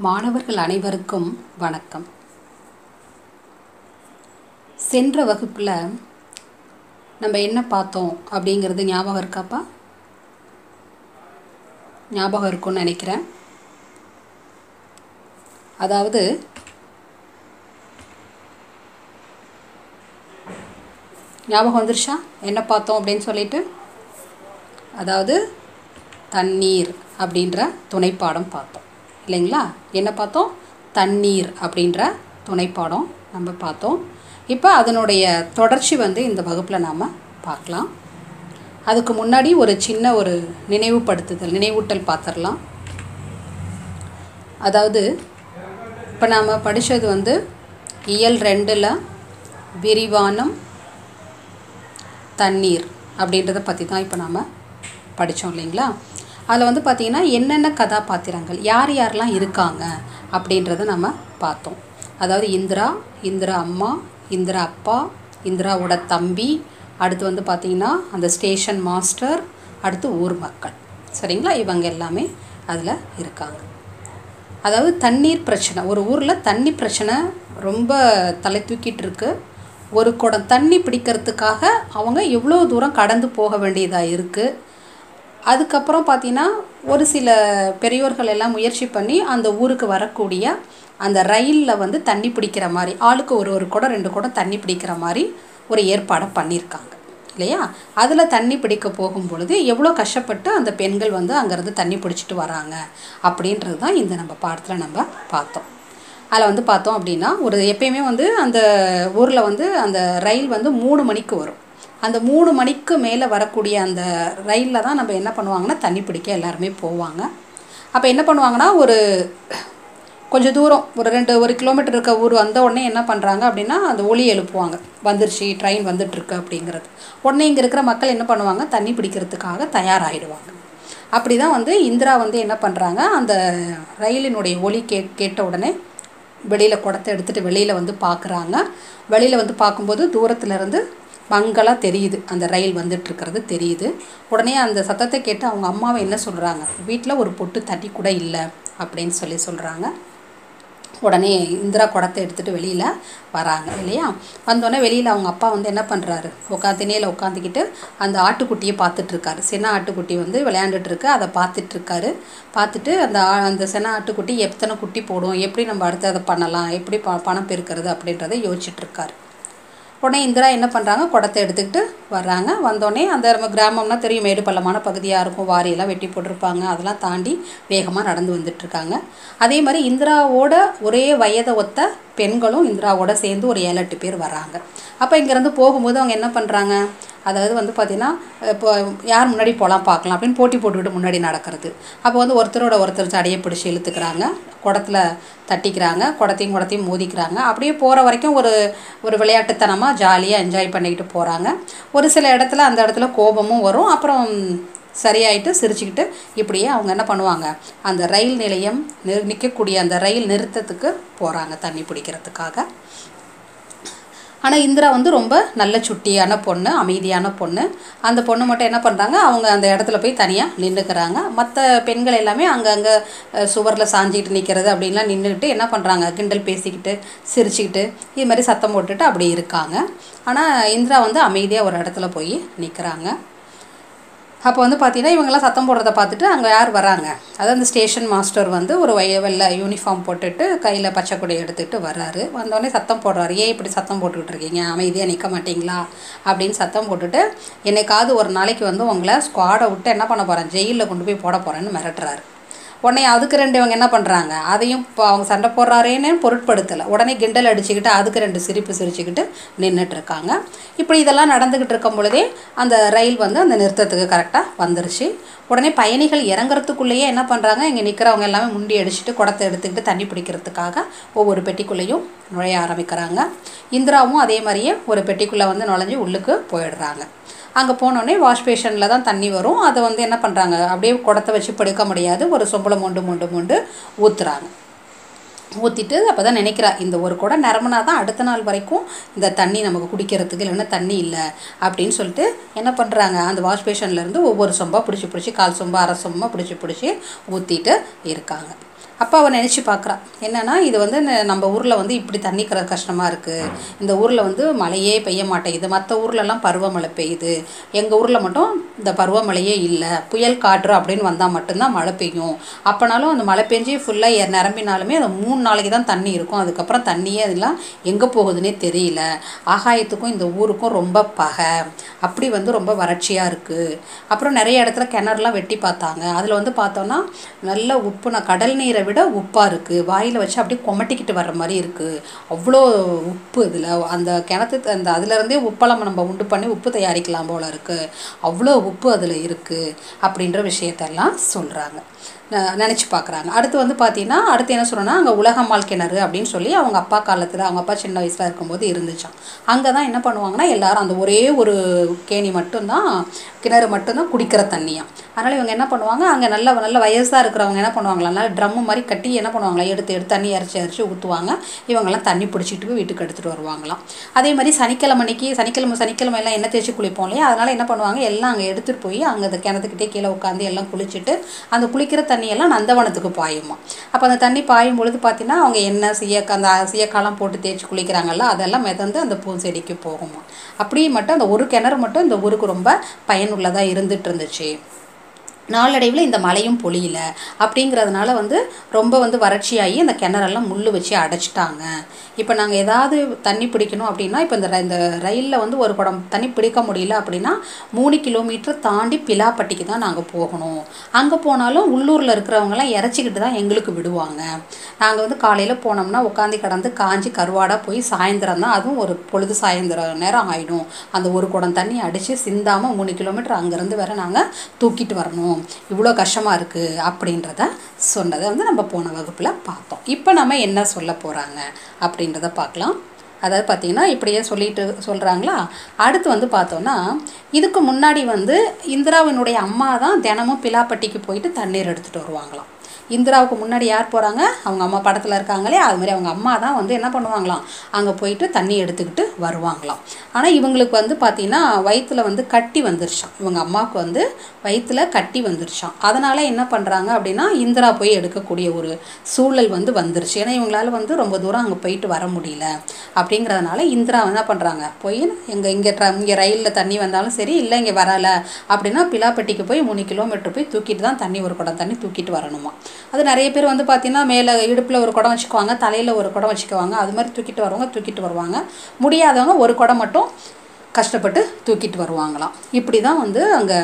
மாணவர்கள் அனைவருக்கும் வணக்கம் சென்ற வகுப்பில் நம்ம என்ன பார்த்தோம் அப்படிங்கிறது ஞாபகம் இருக்காப்பா ஞாபகம் இருக்கும்னு நினைக்கிறேன் அதாவது ஞாபகம் வந்துருச்சா என்ன பார்த்தோம் அப்படின்னு சொல்லிட்டு அதாவது தண்ணீர் அப்படின்ற துணைப்பாடம் பார்த்தோம் இல்லைங்களா என்ன பார்த்தோம் தண்ணீர் அப்படின்ற துணைப்பாடம் நம்ம பார்த்தோம் இப்போ அதனுடைய தொடர்ச்சி வந்து இந்த வகுப்பில் நாம் பார்க்கலாம் அதுக்கு முன்னாடி ஒரு சின்ன ஒரு நினைவுபடுத்துதல் நினைவூட்டல் பார்த்துடலாம் அதாவது இப்போ நாம் படித்தது வந்து இயல் ரெண்டில் விரிவானம் தண்ணீர் அப்படின்றத பற்றி தான் இப்போ நாம் படித்தோம் இல்லைங்களா அதில் வந்து பார்த்திங்கன்னா என்னென்ன கதாபாத்திரங்கள் யார் யாரெல்லாம் இருக்காங்க அப்படின்றத நம்ம பார்த்தோம் அதாவது இந்திரா இந்திரா அம்மா இந்திரா அப்பா இந்திராவோட தம்பி அடுத்து வந்து பார்த்திங்கன்னா அந்த ஸ்டேஷன் மாஸ்டர் அடுத்து ஊர் மக்கள் சரிங்களா இவங்க எல்லாமே அதில் இருக்காங்க அதாவது தண்ணீர் பிரச்சனை ஒரு ஊரில் தண்ணி பிரச்சனை ரொம்ப தலை தூக்கிட்டு இருக்கு ஒரு குடம் தண்ணி பிடிக்கிறதுக்காக அவங்க எவ்வளோ தூரம் கடந்து போக வேண்டியதாக இருக்குது அதுக்கப்புறம் பார்த்தீங்கன்னா ஒரு சில பெரியோர்கள் எல்லாம் முயற்சி பண்ணி அந்த ஊருக்கு வரக்கூடிய அந்த ரயிலில் வந்து தண்ணி பிடிக்கிற மாதிரி ஆளுக்கு ஒரு ஒரு குடம் ரெண்டு குடம் தண்ணி பிடிக்கிற மாதிரி ஒரு ஏற்பாடை பண்ணியிருக்காங்க இல்லையா அதில் தண்ணி பிடிக்க போகும் பொழுது எவ்வளோ கஷ்டப்பட்டு அந்த பெண்கள் வந்து அங்கேருந்து தண்ணி பிடிச்சிட்டு வராங்க அப்படின்றது தான் இந்த நம்ம பாடத்தில் நம்ம பார்த்தோம் அதில் வந்து பார்த்தோம் அப்படின்னா ஒரு எப்பயுமே வந்து அந்த ஊரில் வந்து அந்த ரயில் வந்து மூணு மணிக்கு வரும் அந்த மூணு மணிக்கு மேலே வரக்கூடிய அந்த ரயிலில் தான் நம்ம என்ன பண்ணுவாங்கன்னா தண்ணி பிடிக்க எல்லாருமே போவாங்க அப்போ என்ன பண்ணுவாங்கன்னா ஒரு கொஞ்சம் தூரம் ஒரு ரெண்டு ஒரு கிலோமீட்டர் இருக்க ஊர் வந்த உடனே என்ன பண்ணுறாங்க அப்படின்னா அந்த ஒளி எழுப்புவாங்க வந்துருச்சு ட்ரெயின் வந்துட்டுருக்கு அப்படிங்கிறது உடனே இங்கே இருக்கிற மக்கள் என்ன பண்ணுவாங்க தண்ணி பிடிக்கிறதுக்காக தயாராகிடுவாங்க அப்படி தான் வந்து இந்திரா வந்து என்ன பண்ணுறாங்க அந்த ரயிலினுடைய ஒலி கே கேட்ட உடனே வெளியில் குடத்தை எடுத்துகிட்டு வெளியில் வந்து பார்க்குறாங்க வெளியில் வந்து பார்க்கும்போது தூரத்துலேருந்து மங்கலாக தெரியுது அந்த ரயில் வந்துட்டுருக்கிறது தெரியுது உடனே அந்த சத்தத்தை கேட்டு அவங்க அம்மாவை என்ன சொல்கிறாங்க வீட்டில் ஒரு பொட்டு தண்ணி கூட இல்லை அப்படின்னு சொல்லி சொல்கிறாங்க உடனே இந்திரா குடத்தை எடுத்துகிட்டு வெளியில் வராங்க இல்லையா வந்தோடனே வெளியில் அவங்க அப்பா வந்து என்ன பண்ணுறாரு உட்கா திணையில் உட்காந்துக்கிட்டு அந்த ஆட்டுக்குட்டியை பார்த்துட்ருக்காரு சின்ன ஆட்டுக்குட்டி வந்து விளையாண்டுட்டுருக்கு அதை பார்த்துட்ருக்காரு பார்த்துட்டு அந்த அந்த சின்ன ஆட்டுக்குட்டி எத்தனை குட்டி போடும் எப்படி நம்ம அடுத்து அதை பண்ணலாம் எப்படி ப பணம் பெருக்கிறது அப்படின்றத யோசிச்சுட்ருக்காரு உடனே இந்திரா என்ன பண்ணுறாங்க குடத்தை எடுத்துக்கிட்டு வர்றாங்க வந்தோடனே அந்த நம்ம கிராமம்னா தெரியும் மேடு பள்ளமான பகுதியாக இருக்கும் வாரியெல்லாம் வெட்டி போட்டிருப்பாங்க அதெல்லாம் தாண்டி வேகமாக நடந்து வந்துட்டுருக்காங்க அதே மாதிரி இந்திராவோட ஒரே வயதை ஒத்த பெண்களும் இந்திராவோட சேர்ந்து ஒரு ஏழு எட்டு பேர் வராங்க அப்போ இங்கேருந்து போகும்போது அவங்க என்ன பண்ணுறாங்க அதாவது வந்து பார்த்திங்கன்னா இப்போ யார் முன்னாடி போகலாம் பார்க்கலாம் அப்படின்னு போட்டி போட்டுக்கிட்டு முன்னாடி நடக்கிறது அப்போ வந்து ஒருத்தரோட ஒருத்தர் சடையை பிடிச்சி இழுத்துக்கிறாங்க குடத்துல தட்டிக்கிறாங்க குடத்தையும் குடத்தையும் மோதிக்கிறாங்க அப்படியே போகிற வரைக்கும் ஒரு ஒரு விளையாட்டுத்தனமாக ஜாலியாக என்ஜாய் பண்ணிக்கிட்டு போகிறாங்க ஒரு சில இடத்துல அந்த இடத்துல கோபமும் வரும் அப்புறம் சரியாயிட்டு சிரிச்சுக்கிட்டு இப்படியே அவங்க என்ன பண்ணுவாங்க அந்த ரயில் நிலையம் நிற்கக்கூடிய அந்த ரயில் நிறுத்தத்துக்கு போகிறாங்க தண்ணி பிடிக்கிறதுக்காக ஆனால் இந்திரா வந்து ரொம்ப நல்ல சுட்டியான பொண்ணு அமைதியான பொண்ணு அந்த பொண்ணு மட்டும் என்ன பண்ணுறாங்க அவங்க அந்த இடத்துல போய் தனியாக நின்றுக்கிறாங்க மற்ற பெண்கள் எல்லாமே அங்கங்கே சுவரில் சாஞ்சிக்கிட்டு நிற்கிறது அப்படின்லாம் நின்றுக்கிட்டு என்ன பண்ணுறாங்க கிண்டல் பேசிக்கிட்டு சிரிச்சுக்கிட்டு இது மாதிரி சத்தம் போட்டுட்டு அப்படி இருக்காங்க ஆனால் இந்திரா வந்து அமைதியாக ஒரு இடத்துல போய் நிற்கிறாங்க அப்போ வந்து பார்த்தீங்கன்னா இவங்கெல்லாம் சத்தம் போடுறத பார்த்துட்டு அங்கே யார் வராங்க அதாவது அந்த ஸ்டேஷன் மாஸ்டர் வந்து ஒரு வய வெள்ளை யூனிஃபார்ம் போட்டுட்டு கையில் பச்சை கொடி எடுத்துகிட்டு வர்றாரு வந்தோடனே சத்தம் போடுறாரு ஏன் இப்படி சத்தம் போட்டுக்கிட்டு இருக்கீங்க அமைதியாக நிற்க மாட்டீங்களா அப்படின்னு சத்தம் போட்டுட்டு என்னைக்காவது ஒரு நாளைக்கு வந்து உங்களை ஸ்குவாடை விட்டு என்ன பண்ண போகிறேன் ஜெயிலில் கொண்டு போய் போட போகிறேன்னு மிரட்டுறாரு உடனே அதுக்கு ரெண்டு இவங்க என்ன பண்ணுறாங்க அதையும் இப்போ அவங்க சண்டை போடுறாரேன்னு பொருட்படுத்தலை உடனே கிண்டல் அடிச்சுக்கிட்டு அதுக்கு ரெண்டு சிரிப்பு சிரிச்சுக்கிட்டு நின்றுட்டு இருக்காங்க இப்படி இதெல்லாம் நடந்துக்கிட்டு இருக்கும் பொழுதே அந்த ரயில் வந்து அந்த நிறுத்தத்துக்கு கரெக்டாக வந்துருச்சு உடனே பயணிகள் இறங்குறதுக்குள்ளேயே என்ன பண்ணுறாங்க இங்கே நிற்கிறவங்க எல்லாமே முண்டி அடிச்சுட்டு குடத்தை எடுத்துக்கிட்டு தண்ணி பிடிக்கிறதுக்காக ஒவ்வொரு பெட்டிக்குள்ளேயும் நுழைய ஆரம்பிக்கிறாங்க இந்திராவும் அதே மாதிரியே ஒரு பெட்டிக்குள்ளே வந்து நுழைஞ்சு உள்ளுக்கு போயிடுறாங்க அங்கே போனோடனே வாஷ் பேஷனில் தான் தண்ணி வரும் அதை வந்து என்ன பண்ணுறாங்க அப்படியே குடத்தை வச்சு படுக்க முடியாது ஒரு சொம்பளை மொண்டு மொண்டு மொண்டு ஊற்றுறாங்க ஊற்றிட்டு அப்போ தான் நினைக்கிறா இந்த ஒரு குடம் நிரம்பினா தான் அடுத்த நாள் வரைக்கும் இந்த தண்ணி நமக்கு குடிக்கிறதுக்கு இல்லைன்னா தண்ணி இல்லை அப்படின்னு சொல்லிட்டு என்ன பண்ணுறாங்க அந்த வாஷ் பேஷன்லேருந்து ஒவ்வொரு சொம்பாக பிடிச்சி பிடிச்சி கால் சொம்பா அரை சொம்பா பிடிச்சி பிடிச்சி ஊற்றிட்டு இருக்காங்க அப்போ அவள் நினச்சி பார்க்குறா என்னன்னா இது வந்து ந- நம்ம ஊரில் வந்து இப்படி தண்ணி க கஷ்டமாக இருக்குது இந்த ஊரில் வந்து மழையே பெய்ய மாட்டேங்குது மற்ற ஊர்லலாம் பருவமழை பெய்யுது எங்கள் ஊரில் மட்டும் இந்த பருவமழையே இல்லை புயல் காற்று அப்படின்னு வந்தால் மட்டும்தான் மழை பெய்யும் அப்போனாலும் அந்த மழை பெஞ்சு ஃபுல்லாக நிரம்பினாலுமே அந்த மூணு நாளைக்கு தான் தண்ணி இருக்கும் அதுக்கப்புறம் தண்ணியே அதெல்லாம் எங்கே போகுதுன்னே தெரியல ஆகாயத்துக்கும் இந்த ஊருக்கும் ரொம்ப பகை அப்படி வந்து ரொம்ப வறட்சியாக இருக்குது அப்புறம் நிறைய இடத்துல கிணறுலாம் வெட்டி பார்த்தாங்க அதில் வந்து பார்த்தோன்னா நல்ல உப்பு நான் கடல் நீரை விட உப்பாக இருக்குது வாயில் வச்சு அப்படியே கொமட்டிக்கிட்டு வர்ற மாதிரி இருக்குது அவ்வளோ உப்பு இதில் அந்த கிணத்து அந்த அதுலேருந்தே உப்பெல்லாம் நம்ம உண்டு பண்ணி உப்பு தயாரிக்கலாம் போல இருக்குது அவ்வளோ உப்பு அதில் இருக்குது அப்படின்ற விஷயத்தெல்லாம் சொல்கிறாங்க நினச்சி பார்க்குறாங்க அடுத்து வந்து பார்த்தீங்கன்னா அடுத்து என்ன சொல்கிறேன்னா அங்கே உலகம்மாள் கிணறு அப்படின்னு சொல்லி அவங்க அப்பா காலத்தில் அவங்க அப்பா சின்ன வயசில் இருக்கும்போது இருந்துச்சாம் அங்கே தான் என்ன பண்ணுவாங்கன்னா எல்லாரும் அந்த ஒரே ஒரு கேணி மட்டும்தான் கிணறு மட்டும்தான் குடிக்கிற தண்ணியாம் அதனால் இவங்க என்ன பண்ணுவாங்க அங்கே நல்ல நல்ல வயசாக இருக்கிறவங்க என்ன பண்ணுவாங்களா நல்ல ட்ரம்மு மாதிரி கட்டி என்ன பண்ணுவாங்களா எடுத்து எடுத்து தண்ணி இறச்சி இறச்சி ஊற்றுவாங்க இவங்கெல்லாம் தண்ணி பிடிச்சிட்டு போய் வீட்டுக்கு எடுத்துகிட்டு வருவாங்களாம் அதே மாதிரி சனிக்கிழமை அன்னைக்கு சனிக்கிழமை சனிக்கிழமை எல்லாம் எண்ணெய் தேய்ச்சி குளிப்போம் இல்லையா அதனால் என்ன பண்ணுவாங்க எல்லாம் அங்கே எடுத்துகிட்டு போய் அங்கே அந்த கிணத்துக்கிட்டே கீழே உட்காந்து எல்லாம் குளிச்சுட்டு அந்த குளிக்கிற தண்ணியெல்லாம் நந்தவனத்துக்கு பாயுமா அப்போ அந்த தண்ணி பாயும் பொழுது பார்த்தீங்கன்னா அவங்க எண்ணெய் சீயக்கா அந்த சீயக்காலாம் போட்டு தேய்ச்சி குளிக்கிறாங்கல்ல அதெல்லாம் மிதந்து அந்த பூஞ்செடிக்கு போகுமா அப்படியே மட்டும் அந்த ஒரு கிணறு மட்டும் இந்த ஊருக்கு ரொம்ப பயனுள்ளதாக இருந்துட்டு இருந்துச்சு நாளடைவில் இந்த மழையும் பொழியல அப்படிங்கிறதுனால வந்து ரொம்ப வந்து வறட்சியாகி அந்த கிணறெல்லாம் முள் வச்சு அடைச்சிட்டாங்க இப்போ நாங்கள் ஏதாவது தண்ணி பிடிக்கணும் அப்படின்னா இப்போ இந்த ர- இந்த ரயிலில் வந்து ஒரு குடம் தண்ணி பிடிக்க முடியல அப்படின்னா மூணு கிலோமீட்டர் தாண்டி பிலாப்பட்டிக்கு தான் நாங்கள் போகணும் அங்கே போனாலும் உள்ளூரில் இருக்கிறவங்கலாம் இறச்சிக்கிட்டு தான் எங்களுக்கு விடுவாங்க நாங்கள் வந்து காலையில் போனோம்னா உட்காந்து கடந்து காஞ்சி கருவாடாக போய் சாயந்தரம் தான் அதுவும் ஒரு பொழுது சாயந்தரம் நேரம் ஆகிடும் அந்த ஒரு குடம் தண்ணி அடித்து சிந்தாமல் மூணு கிலோமீட்டர் அங்கேருந்து வர நாங்கள் தூக்கிட்டு வரணும் இவ்வளோ கஷ்டமாக இருக்குது அப்படின்றத சொன்னதை வந்து நம்ம போன வகுப்பில் பார்த்தோம் இப்போ நம்ம என்ன சொல்ல போகிறாங்க அப்படின்றத பார்க்கலாம் அதாவது பார்த்தீங்கன்னா இப்படியே சொல்லிட்டு சொல்கிறாங்களா அடுத்து வந்து பார்த்தோன்னா இதுக்கு முன்னாடி வந்து இந்திராவினுடைய அம்மா தான் தினமும் பிலாப்பட்டிக்கு போயிட்டு தண்ணீர் எடுத்துகிட்டு வருவாங்களாம் இந்திராவுக்கு முன்னாடி யார் போகிறாங்க அவங்க அம்மா படத்தில் இருக்காங்களே அது மாதிரி அவங்க அம்மா தான் வந்து என்ன பண்ணுவாங்களாம் அங்கே போயிட்டு தண்ணி எடுத்துக்கிட்டு வருவாங்களாம் ஆனால் இவங்களுக்கு வந்து பார்த்தீங்கன்னா வயித்துல வந்து கட்டி வந்துருச்சாம் இவங்க அம்மாவுக்கு வந்து வயித்துல கட்டி வந்துருச்சாம் அதனால் என்ன பண்ணுறாங்க அப்படின்னா இந்திரா போய் எடுக்கக்கூடிய ஒரு சூழல் வந்து வந்துருச்சு ஏன்னா இவங்களால வந்து ரொம்ப தூரம் அங்கே போயிட்டு வர முடியல அப்படிங்கிறதுனால இந்திரா என்ன பண்ணுறாங்க போய் எங்கள் இங்கே ட்ர இங்கே ரயிலில் தண்ணி வந்தாலும் சரி இல்லை இங்கே வரல அப்படின்னா பிலாப்பட்டிக்கு போய் மூணு கிலோமீட்டர் போய் தூக்கிட்டு தான் தண்ணி ஒரு குடம் தண்ணி தூக்கிட்டு வரணுமா அது நிறைய பேர் வந்து பார்த்தீங்கன்னா மேலே இடுப்பில் ஒரு குடம் வச்சுக்குவாங்க தலையில் ஒரு குடம் வச்சுக்குவாங்க அது மாதிரி தூக்கிட்டு வரவங்க தூக்கிட்டு வருவாங்க முடியாதவங்க ஒரு குடம் மட்டும் கஷ்டப்பட்டு தூக்கிட்டு வருவாங்களாம் இப்படி தான் வந்து அங்கே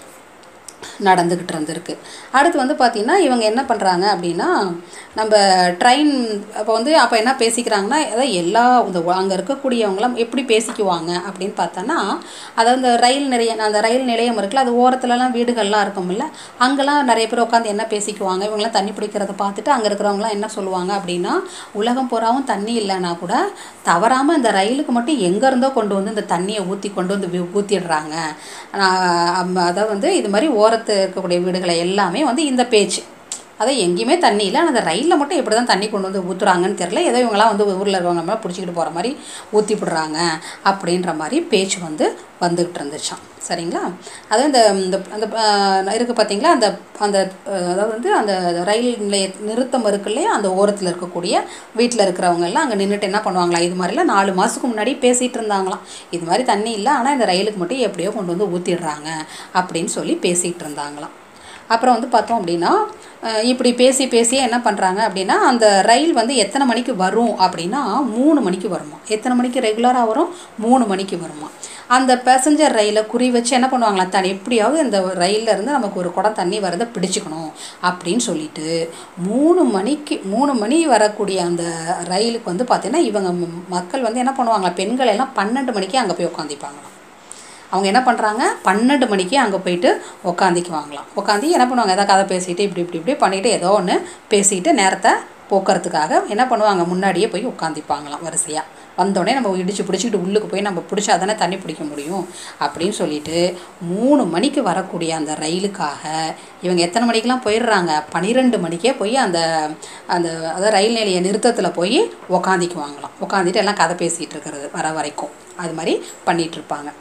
நடந்துக்கிட்டு இருந்திருக்கு அடுத்து வந்து பார்த்திங்கன்னா இவங்க என்ன பண்ணுறாங்க அப்படின்னா நம்ம ட்ரெயின் அப்போ வந்து அப்போ என்ன பேசிக்கிறாங்கன்னா அதாவது எல்லா இந்த அங்கே இருக்கக்கூடியவங்களாம் எப்படி பேசிக்குவாங்க அப்படின்னு பார்த்தோன்னா அதாவது இந்த ரயில் நிலையம் அந்த ரயில் நிலையம் இருக்குல்ல அது ஓரத்துலலாம் வீடுகள்லாம் இருக்கும்ல அங்கெல்லாம் நிறைய பேர் உட்காந்து என்ன பேசிக்குவாங்க இவங்கெல்லாம் தண்ணி பிடிக்கிறத பார்த்துட்டு அங்கே இருக்கிறவங்களாம் என்ன சொல்லுவாங்க அப்படின்னா உலகம் பூராவும் தண்ணி இல்லைன்னா கூட தவறாமல் இந்த ரயிலுக்கு மட்டும் எங்கேருந்தோ கொண்டு வந்து இந்த தண்ணியை ஊற்றி கொண்டு வந்து வி- ஊத்திடுறாங்க ஆஹ் அம்- அதாவது வந்து இது மாதிரி ஓரத்து இருக்கக்கூடிய வீடுகளை எல்லாமே வந்து இந்த பேச்சு அதை எங்கேயுமே தண்ணி இல்லை ஆனால் அந்த ரயிலில் மட்டும் எப்படி தான் தண்ணி கொண்டு வந்து ஊற்றுறாங்கன்னு தெரில ஏதோ இவங்களாம் வந்து ஊரில் இருக்கவங்க மேலே பிடிச்சிக்கிட்டு போகிற மாதிரி ஊற்றி விடுறாங்க அப்படின்ற மாதிரி பேச்சு வந்து வந்துக்கிட்டு இருந்துச்சாம் சரிங்களா அது இந்த இந்த அந்த ஆஹ், இருக்கு பார்த்தீங்களா அந்த அந்த ஆஹ், அதாவது வந்து அந்த ரயில் நிலைய நிறுத்தம் இருக்கு இல்லையா அந்த ஓரத்தில் இருக்கக்கூடிய வீட்டில் இருக்கிறவங்க எல்லாம் அங்கே நின்றுட்டு என்ன பண்ணுவாங்களா இது மாதிரிலாம் நாலு மாதத்துக்கு முன்னாடி பேசிகிட்டு இருந்தாங்களாம் இது மாதிரி தண்ணி இல்லை ஆனால் இந்த ரயிலுக்கு மட்டும் எப்படியோ கொண்டு வந்து ஊற்றிடுறாங்க அப்படின்னு சொல்லி பேசிகிட்டு இருந்தாங்களாம் அப்புறம் வந்து பார்த்தோம் அப்படின்னா அஹ் இப்படி பேசி பேசியே என்ன பண்ணுறாங்க அப்படின்னா அந்த ரயில் வந்து எத்தனை மணிக்கு வரும் அப்படின்னா மூணு மணிக்கு வருமா எத்தனை மணிக்கு ரெகுலராக வரும் மூணு மணிக்கு வருமா அந்த பேசஞ்சர் ரயிலை குறி வச்சு என்ன பண்ணுவாங்களா தண்ணி எப்படியாவது இந்த ரயில்ல இருந்து நமக்கு ஒரு குடம் தண்ணி வரதை பிடிச்சிக்கணும் அப்படின்னு சொல்லிட்டு மூணு மணிக்கு மூணு மணி வரக்கூடிய அந்த ரயிலுக்கு வந்து பார்த்தீங்கன்னா இவங்க ம- மக்கள் வந்து என்ன பண்ணுவாங்களா பெண்கள் எல்லாம் பன்னெண்டு மணிக்கு அங்கே போய் உட்காந்துப்பாங்களாம் அவங்க என்ன பண்ணுறாங்க பன்னெண்டு மணிக்கு அங்கே போயிட்டு உக்காந்திக்குவாங்களாம் உட்காந்து என்ன பண்ணுவாங்க ஏதாவது கதை பேசிட்டு இப்படி இப்படி இப்படி பண்ணிட்டு ஏதோ ஒன்று பேசிட்டு நேரத்தை போக்குறதுக்காக என்ன பண்ணுவாங்க முன்னாடியே போய் உட்காந்திப்பாங்களாம் வரிசையாக வந்தோடனே நம்ம இடிச்சு பிடிச்சிக்கிட்டு உள்ளுக்கு போய் நம்ம பிடிச்சா தானே தண்ணி பிடிக்க முடியும் அப்படின்னு சொல்லிட்டு மூணு மணிக்கு வரக்கூடிய அந்த ரயிலுக்காக இவங்க எத்தனை மணிக்கெலாம் போயிடுறாங்க பன்னிரெண்டு மணிக்கே போய் அந்த அந்த அதாவது ரயில் நிலைய நிறுத்தத்தில் போய் உக்காந்திக்குவாங்களாம் உட்காந்துட்டு எல்லாம் கதை பேசிகிட்டு இருக்கிறது வர வரைக்கும் அது மாதிரி பண்ணிகிட்டு இருப்பாங்க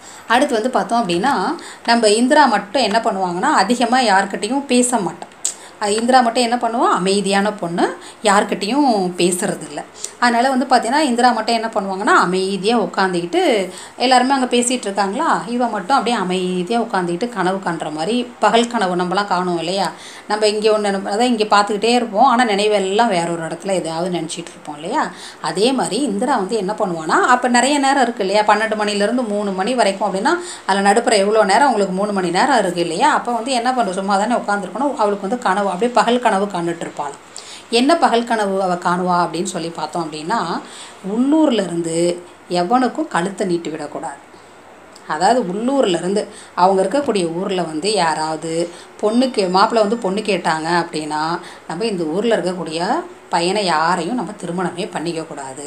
அடுத்து வந்து பார்த்தோம் அப்படின்னா நம்ம இந்திரா மட்டும் என்ன பண்ணுவாங்கன்னா அதிகமாக யார்கிட்டயும் பேச மாட்டோம் அஹ் இந்திரா மட்டும் என்ன பண்ணுவா அமைதியான பொண்ணு யார்கிட்டேயும் பேசுறது இல்லை அதனால் வந்து பார்த்தீங்கன்னா இந்திரா மட்டும் என்ன பண்ணுவாங்கன்னா அமைதியாக உட்காந்துக்கிட்டு எல்லாருமே அங்கே பேசிகிட்டு இருக்காங்களா இவ மட்டும் அப்படியே அமைதியாக உட்காந்துக்கிட்டு கனவு காண்ற மாதிரி பகல் கனவு நம்மலாம் காணும் இல்லையா நம்ம இங்கே ஒன்று அதான் இங்கே பார்த்துக்கிட்டே இருப்போம் ஆனால் நினைவெல்லாம் வேற ஒரு இடத்துல எதாவது நினச்சிட்டு இருப்போம் இல்லையா அதே மாதிரி இந்திரா வந்து என்ன பண்ணுவான்னா அப்போ நிறைய நேரம் இருக்குது இல்லையா பன்னெண்டு மணிலேருந்து மூணு மணி வரைக்கும் அப்படின்னா அதில் நடுப்புற எவ்வளோ நேரம் உங்களுக்கு மூணு மணி நேரம் இருக்குது இல்லையா அப்போ வந்து என்ன பண்ணுறது சும்மா தானே உட்காந்துருக்கணும் அவளுக்கு வந்து கனவு அப்படியே பகல் கனவு கண்டுட்டு இருப்பாள் என்ன பகல் கனவு அவள் காணுவா அப்படின்னு சொல்லி பார்த்தோம் அப்படின்னா உள்ளூர்ல இருந்து எவனுக்கும் கழுத்தை நீட்டி விடக்கூடாது அதாவது உள்ளூர்ல இருந்து அவங்க இருக்கக்கூடிய ஊரில் வந்து யாராவது பொண்ணுக்கு மாப்பிள்ளை வந்து பொண்ணு கேட்டாங்க அப்படின்னா நம்ம இந்த ஊரில் இருக்கக்கூடிய பையனை யாரையும் நம்ம திருமணமே பண்ணிக்க கூடாது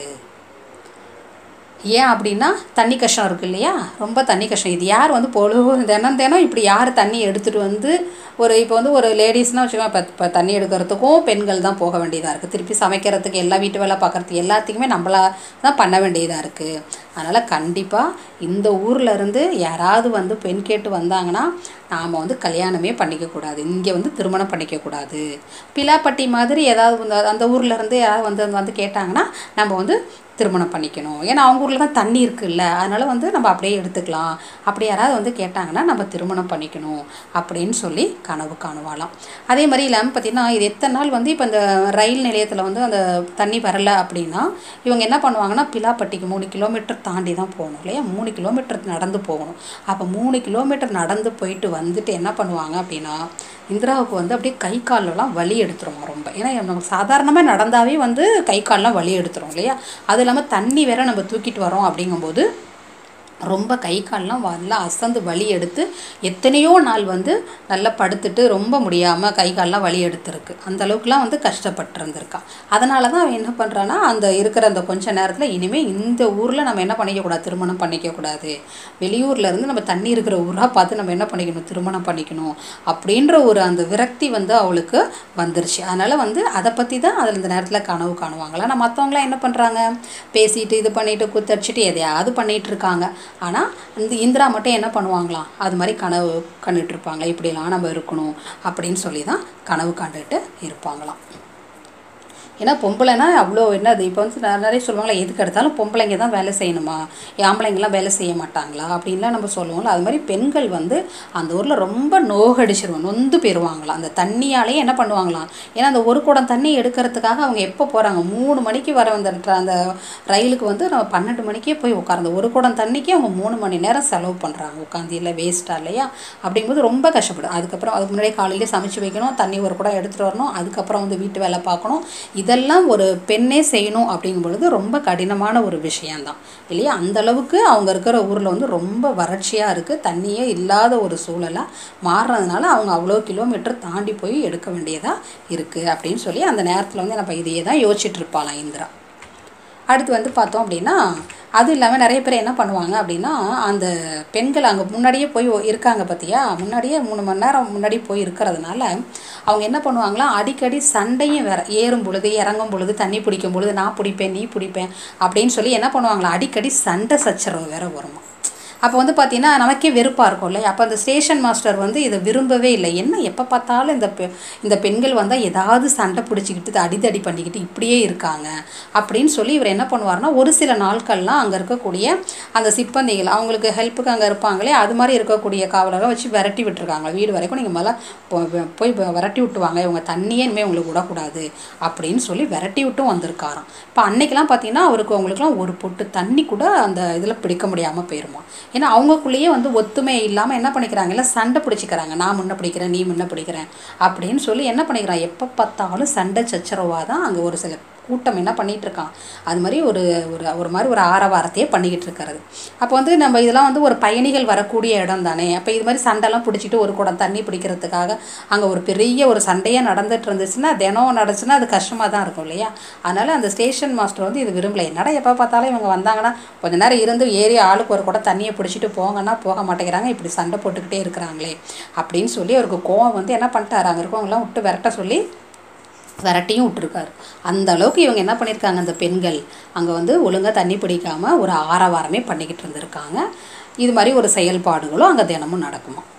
ஏன் அப்படின்னா தண்ணி கஷ்டம் இருக்கு இல்லையா ரொம்ப தண்ணி கஷ்டம் இது யார் வந்து பொழு தினம் தினம் இப்படி யார் தண்ணி எடுத்துகிட்டு வந்து ஒரு இப்போ வந்து ஒரு லேடிஸ்னால் வச்சுக்கோங்க இப்போ இப்போ தண்ணி எடுக்கிறதுக்கும் பெண்கள் தான் போக வேண்டியதாக இருக்குது திருப்பி சமைக்கிறதுக்கு எல்லா வீட்டு வேலை பார்க்குறதுக்கு எல்லாத்துக்குமே நம்மளா தான் பண்ண வேண்டியதாக இருக்குது அதனால் கண்டிப்பாக இந்த ஊர்ல இருந்து யாராவது வந்து பெண் கேட்டு வந்தாங்கன்னா நாம் வந்து கல்யாணமே பண்ணிக்கக்கூடாது இங்கே வந்து திருமணம் பண்ணிக்கக்கூடாது பிலாப்பட்டி மாதிரி ஏதாவது வந்து அந்த ஊர்ல இருந்து யாராவது வந்து வந்து கேட்டாங்கன்னா நம்ம வந்து திருமணம் பண்ணிக்கணும் ஏன்னா அவங்க ஊரில் தான் தண்ணி இருக்குல்ல அதனால் வந்து நம்ம அப்படியே எடுத்துக்கலாம் அப்படி யாராவது வந்து கேட்டாங்கன்னா நம்ம திருமணம் பண்ணிக்கணும் அப்படின்னு சொல்லி கனவு காணுவாளாம் அதே மாதிரி இல்லாமல் பார்த்திங்கன்னா இது எத்தனை நாள் வந்து இப்போ இந்த ரயில் நிலையத்தில் வந்து அந்த தண்ணி வரல அப்படின்னா இவங்க என்ன பண்ணுவாங்கன்னா பிலாப்பட்டிக்கு மூணு கிலோமீட்டர் தாண்டி தான் போகணும் இல்லையா மூணு கிலோமீட்டர் நடந்து போகணும் அப்போ மூணு கிலோமீட்டர் நடந்து போயிட்டு வந்துட்டு என்ன பண்ணுவாங்க அப்படின்னா இந்திராவுக்கு வந்து அப்படியே கை காலெல்லாம் வலி எடுத்துரும் ரொம்ப ஏன்னா நம்ம சாதாரணமாக நடந்தாவே வந்து கை கால்லாம் வலி எடுத்துரும் இல்லையா அது இல்லாமல் தண்ணி வேற நம்ம தூக்கிட்டு வரோம் அப்படிங்கும்போது ரொம்ப கை கால்லாம் நல்லா அசந்து வலி எடுத்து எத்தனையோ நாள் வந்து நல்லா படுத்துட்டு ரொம்ப முடியாமல் கை கால்லாம் வலி எடுத்திருக்கு அந்த அளவுக்குலாம் வந்து கஷ்டப்பட்டிருந்திருக்கா அதனால தான் அவன் என்ன பண்ணுறான்னா அந்த இருக்கிற அந்த கொஞ்ச நேரத்தில் இனிமேல் இந்த ஊரில் நம்ம என்ன பண்ணிக்கக்கூடாது திருமணம் பண்ணிக்கக்கூடாது வெளியூர்ல இருந்து நம்ம தண்ணி இருக்கிற ஊராக பார்த்து நம்ம என்ன பண்ணிக்கணும் திருமணம் பண்ணிக்கணும் அப்படின்ற ஒரு அந்த விரக்தி வந்து அவளுக்கு வந்துருச்சு அதனால் வந்து அதை பற்றி தான் அதில் இந்த நேரத்தில் கனவு காணுவாங்களா ஆனால் மற்றவங்களாம் என்ன பண்ணுறாங்க பேசிட்டு இது பண்ணிட்டு குத்தடிச்சிட்டு எதையாவது பண்ணிட்டு இருக்காங்க ஆனால் இந்த இந்திரா மட்டும் என்ன பண்ணுவாங்களாம் அது மாதிரி கனவு கண்டுட்டு இருப்பாங்க இப்படிலாம் நம்ம இருக்கணும் அப்படின்னு சொல்லி தான் கனவு கண்டுட்டு இருப்பாங்களாம் ஏன்னா பொம்பளைனா அவ்வளோ என்னது இப்போ வந்து நெ- நிறைய சொல்லுவாங்களா எதுக்கு எடுத்தாலும் பொம்பளைங்க தான் வேலை செய்யணுமா ஆம்பளைங்கெல்லாம் வேலை செய்ய மாட்டாங்களா அப்படின்லாம் நம்ம சொல்லுவோம்ல அது மாதிரி பெண்கள் வந்து அந்த ஊரில் ரொம்ப நோகடிச்சிருவோம் நொந்து போயிடுவாங்களாம் அந்த தண்ணியாலேயே என்ன பண்ணுவாங்களாம் ஏன்னா அந்த ஒரு குடம் தண்ணி எடுக்கிறதுக்காக அவங்க எப்போ போகிறாங்க மூணு மணிக்கு வர அந்த ட்ர- அந்த ரயிலுக்கு வந்து நம்ம பன்னெண்டு மணிக்கே போய் உட்கார்ந்து ஒரு குடம் தண்ணிக்கு அவங்க மூணு மணி நேரம் செலவு பண்ணுறாங்க உட்காந்து இல்லை வேஸ்ட்டாக இல்லையா அப்படிங்கும்போது ரொம்ப கஷ்டப்படும் அதுக்கப்புறம் அதுக்கு முன்னாடியே காலையிலே சமைச்சு வைக்கணும் தண்ணி ஒரு குடம் எடுத்துகிட்டு வரணும் அதுக்கப்புறம் வந்து வீட்டு வேலை பார்க்கணும் இதெல்லாம் ஒரு பெண்ணே செய்யணும் அப்படிங்கும் பொழுது ரொம்ப கடினமான ஒரு விஷயம்தான் இல்லையா அந்த அளவுக்கு அவங்க இருக்கிற ஊரில் வந்து ரொம்ப வறட்சியாக இருக்குது தண்ணியே இல்லாத ஒரு சூழலாக மாறுறதுனால அவங்க அவ்வளோ கிலோமீட்டர் தாண்டி போய் எடுக்க வேண்டியதாக இருக்குது அப்படின்னு சொல்லி அந்த நேரத்தில் வந்து நம்ம இதையே தான் யோசிச்சுட்டு இருப்பாளாம் இந்திரா அடுத்து வந்து பார்த்தோம் அப்படின்னா அது இல்லாமல் நிறைய பேர் என்ன பண்ணுவாங்க அப்படின்னா அந்த பெண்கள் அங்கே முன்னாடியே போய் ஒ- இருக்காங்க பார்த்தியா முன்னாடியே மூணு மணி நேரம் முன்னாடி போய் இருக்கிறதுனால அவங்க என்ன பண்ணுவாங்களாம் அடிக்கடி சண்டையும் வேற ஏறும் பொழுது இறங்கும் பொழுது தண்ணி பிடிக்கும் பொழுது நான் பிடிப்பேன் நீ பிடிப்பேன் அப்படின்னு சொல்லி என்ன பண்ணுவாங்களா அடிக்கடி சண்டை சச்சரவு வேற வருமா அப்போ வந்து பார்த்தீங்கன்னா நமக்கே வெறுப்பாக இருக்கும் இல்லையா அப்போ அந்த ஸ்டேஷன் மாஸ்டர் வந்து இதை விரும்பவே இல்லை என்ன எப்போ பார்த்தாலும் இந்த பெ இந்த பெண்கள் வந்தால் ஏதாவது சண்டை பிடிச்சிக்கிட்டு அடிதடி பண்ணிக்கிட்டு இப்படியே இருக்காங்க அப்படின்னு சொல்லி இவர் என்ன பண்ணுவார்னா ஒரு சில நாட்கள்லாம் அங்கே இருக்கக்கூடிய அந்த சிப்பந்திகள் அவங்களுக்கு ஹெல்ப்புக்கு அங்கே இருப்பாங்களே அது மாதிரி இருக்கக்கூடிய காவலரை வச்சு விரட்டி விட்டுருக்காங்க வீடு வரைக்கும் நீங்கள் முதல்ல போ- போய் விரட்டி விட்டுவாங்க இவங்க தண்ணியே இனிமேல் உங்களுக்கு விடக்கூடாது அப்படின்னு சொல்லி விரட்டி விட்டும் வந்திருக்காராம் இப்போ அன்னைக்கெல்லாம் பார்த்தீங்கன்னா அவருக்கு அவங்களுக்குலாம் ஒரு பொட்டு தண்ணி கூட அந்த இதில் பிடிக்க முடியாமல் போயிருமா ஏன்னா அவங்களுக்குள்ளேயே வந்து ஒத்துமை இல்லாமல் என்ன பண்ணிக்கிறாங்க எல்லாம் சண்டை பிடிச்சிக்கிறாங்க நான் முன்ன பிடிக்கிறேன் நீ முன்ன பிடிக்கிறேன் அப்படின்னு சொல்லி என்ன பண்ணிக்கிறான் எப்போ பார்த்தாலும் சண்டை சச்சரவாக தான் அங்கே ஒரு சில கூட்டம் என்ன பண்ணிட்டு இருக்கான் அது மாதிரி ஒரு ஒரு ஒரு மாதிரி ஒரு ஆரவாரத்தையே பண்ணிக்கிட்டு இருக்கிறது அப்போ வந்து நம்ம இதெல்லாம் வந்து ஒரு பயணிகள் வரக்கூடிய இடம் தானே அப்போ இது மாதிரி சண்டைலாம் பிடிச்சிட்டு ஒரு குடம் தண்ணி பிடிக்கிறதுக்காக அங்கே ஒரு பெரிய ஒரு சண்டையே நடந்துட்டு இருந்துச்சுன்னா தினம் நடந்துச்சுன்னா அது கஷ்டமாக தான் இருக்கும் இல்லையா அதனால் அந்த ஸ்டேஷன் மாஸ்டர் வந்து இது விரும்பல என்னடா எப்போ பார்த்தாலும் இவங்க வந்தாங்கன்னா கொஞ்ச நேரம் இருந்து ஏறி ஆளுக்கு ஒரு குடம் தண்ணியை பிடிச்சிட்டு போங்கன்னா போக மாட்டேங்கிறாங்க இப்படி சண்டை போட்டுக்கிட்டே இருக்கிறாங்களே அப்படின்னு சொல்லி அவருக்கு கோவம் வந்து என்ன பண்ணிட்டாரு அங்கே இருக்கவங்களாம் விட்டு விரட்ட சொல்லி விரட்டியும் விட்டுருக்காரு அந்த அளவுக்கு இவங்க என்ன பண்ணியிருக்காங்க அந்த பெண்கள் அங்கே வந்து ஒழுங்காக தண்ணி பிடிக்காம ஒரு ஆரவாரமே பண்ணிக்கிட்டு இருந்திருக்காங்க இது மாதிரி ஒரு செயல்பாடுகளும் அங்கே தினமும் நடக்குமா